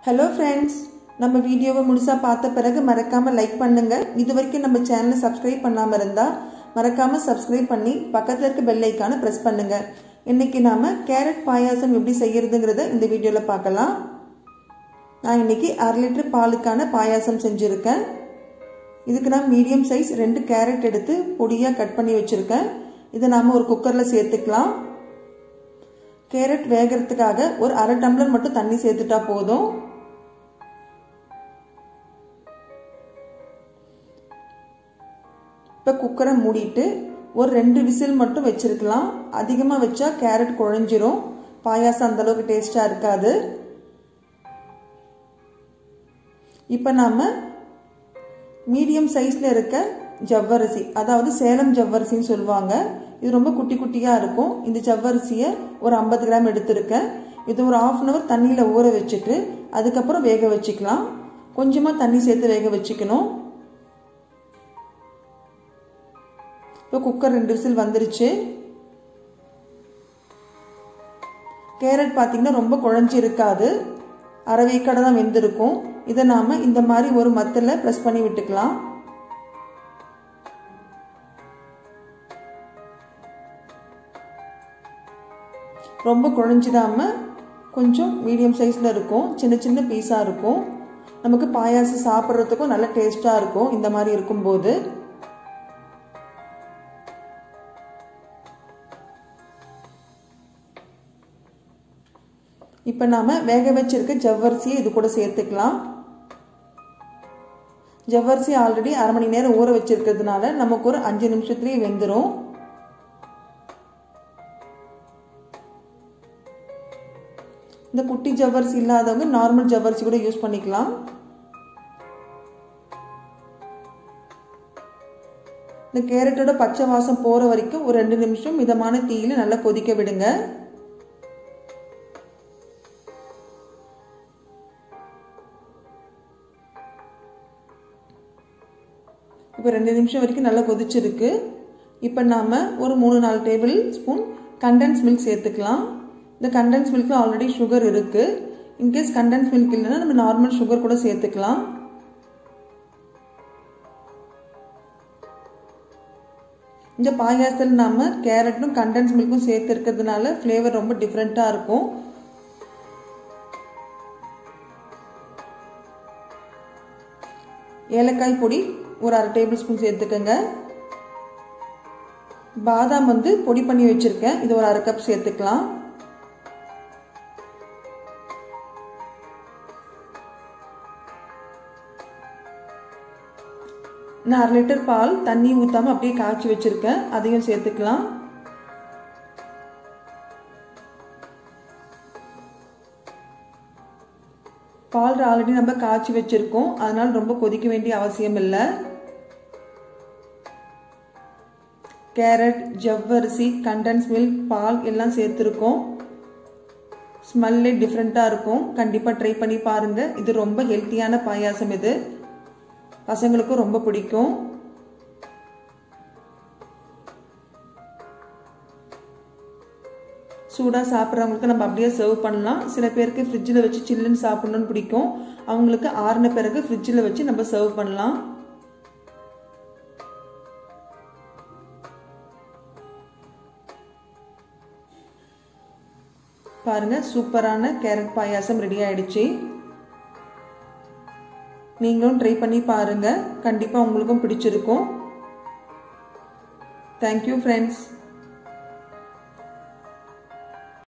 hello friends நம்ம வீடியோவை முழுசாக பார்த்த பிறகு மறக்காமல் லைக் பண்ணுங்க இது வரைக்கும் நம்ம சேனலை சப்ஸ்கிரைப் பண்ணாமல் இருந்தால் மறக்காமல் சப்ஸ்கிரைப் பண்ணி பக்கத்தில் இருக்க பெல் ஐக்கானை ப்ரெஸ் பண்ணுங்க இன்னைக்கு நாம கேரட் பாயாசம் எப்படி செய்யறதுங்கிறத இந்த வீடியோவில் பார்க்கலாம் நான் இன்னைக்கு அரை லிட்டர் பாலுக்கான பாயாசம் செஞ்சுருக்கேன் இதுக்கு நான் மீடியம் சைஸ் ரெண்டு கேரட் எடுத்து பொடியாக கட் பண்ணி வச்சுருக்கேன் இதை நாம் ஒரு குக்கரில் சேர்த்துக்கலாம் கேரட் வேகிறதுக்காக ஒரு அரை டம்ளர் மட்டும் தண்ணி சேர்த்துட்டா போதும் இப்போ குக்கரை மூடிட்டு ஒரு ரெண்டு விசில் மட்டும் வச்சிருக்கலாம் அதிகமாக வச்சா கேரட் குழஞ்சிரும் பாயாசம் அந்த அளவுக்கு டேஸ்டாக இருக்காது இப்போ நாம் மீடியம் சைஸில் இருக்க ஜவ்வரிசி அதாவது சேலம் ஜவ்வரிசின்னு சொல்லுவாங்க இது ரொம்ப குட்டி குட்டியாக இருக்கும் இந்த ஜவ்வரிசியை ஒரு ஐம்பது கிராம் எடுத்திருக்கேன் இது ஒரு ஆஃப் அன் அவர் தண்ணியில் ஊற வச்சுட்டு அதுக்கப்புறம் வேக வச்சுக்கலாம் கொஞ்சமாக தண்ணி சேர்த்து வேக வச்சுக்கணும் இப்போ குக்கர் ரெண்டு விசில் வந்துருச்சு கேரட் பார்த்தீங்கன்னா ரொம்ப குழஞ்சி இருக்காது அரைவேக்கடை தான் வெந்திருக்கும் இதை நாம் இந்த மாதிரி ஒரு மத்தில் ப்ரெஸ் பண்ணி விட்டுக்கலாம் ரொம்ப குழஞ்சிடாம கொஞ்சம் மீடியம் சைஸில் இருக்கும் சின்ன சின்ன பீஸாக இருக்கும் நமக்கு பாயாசம் சாப்பிட்றதுக்கும் நல்ல டேஸ்ட்டாக இருக்கும் இந்த மாதிரி இருக்கும்போது இப்போ நாம் வேக வச்சிருக்க ஜவ்வரிசியை இது கூட சேர்த்துக்கலாம் ஜவ்வரிசி ஆல்ரெடி அரை மணி நேரம் ஊற வச்சிருக்கிறதுனால நமக்கு ஒரு அஞ்சு நிமிஷத்துலேயே வெந்துடும் இந்த குட்டி ஜவ்வரிசி இல்லாதவங்க நார்மல் ஜவ்வரிசி கூட யூஸ் பண்ணிக்கலாம் இந்த கேரட்டோட பச்சை வாசம் போகிற வரைக்கும் ஒரு ரெண்டு நிமிஷம் மிதமான தீயில நல்லா கொதிக்க விடுங்க இப்போ ரெண்டு நிமிஷம் வரைக்கும் நல்லா கொதிச்சிருக்கு இப்போ நாம் ஒரு மூணு நாலு டேபிள் ஸ்பூன் கண்டென்ஸ் மில்க் சேர்த்துக்கலாம் இந்த கண்டென்ஸ் மில்கில் ஆல்ரெடி சுகர் இருக்குது இன்கேஸ் கண்டென்ஸ் மில்க் இல்லைன்னா நம்ம நார்மல் சுகர் கூட சேர்த்துக்கலாம் இந்த பாயாசத்தில் நாம் கேரட்டும் கண்டென்ஸ் மில்க்கும் சேர்த்து இருக்கிறதுனால ஃப்ளேவர் ரொம்ப டிஃப்ரெண்ட்டாக இருக்கும் ஏலக்காய் பொடி ஒரு அரை டேபிள் ஸ்பூன் சேர்த்துக்கோங்க பாதாம் வந்து பொடி பண்ணி வச்சுருக்கேன் இது ஒரு அரை கப் சேர்த்துக்கலாம் நான் அரை லிட்டர் பால் தண்ணி ஊற்றாமல் அப்படியே காய்ச்சி வச்சுருக்கேன் அதையும் சேர்த்துக்கலாம் பால் ஆல்ரெடி நம்ம காய்ச்சி வச்சுருக்கோம் அதனால் ரொம்ப கொதிக்க வேண்டிய அவசியம் இல்லை கேரட் ஜவ்வரிசி கண்டன்ஸ் மில்க் பால் எல்லாம் சேர்த்துருக்கோம் ஸ்மெல்லே டிஃப்ரெண்ட்டாக இருக்கும் கண்டிப்பாக ட்ரை பண்ணி பாருங்கள் இது ரொம்ப ஹெல்த்தியான பாயாசம் இது பசங்களுக்கும் ரொம்ப பிடிக்கும் சூடாக சாப்பிட்றவங்களுக்கு நம்ம அப்படியே சர்வ் பண்ணலாம் சில பேருக்கு ஃப்ரிட்ஜில் வச்சு சில்லுன்னு சாப்பிட்ணுன்னு பிடிக்கும் அவங்களுக்கு ஆறின பிறகு ஃப்ரிட்ஜில் வச்சு நம்ம சர்வ் பண்ணலாம் பாருங்க சூப்பரான கேரட் பாயாசம் ரெடி ஆயிடுச்சு நீங்களும் ட்ரை பண்ணி பாருங்க கண்டிப்பாக உங்களுக்கும் பிடிச்சிருக்கும் தேங்க்யூ ஃப்ரெண்ட்ஸ்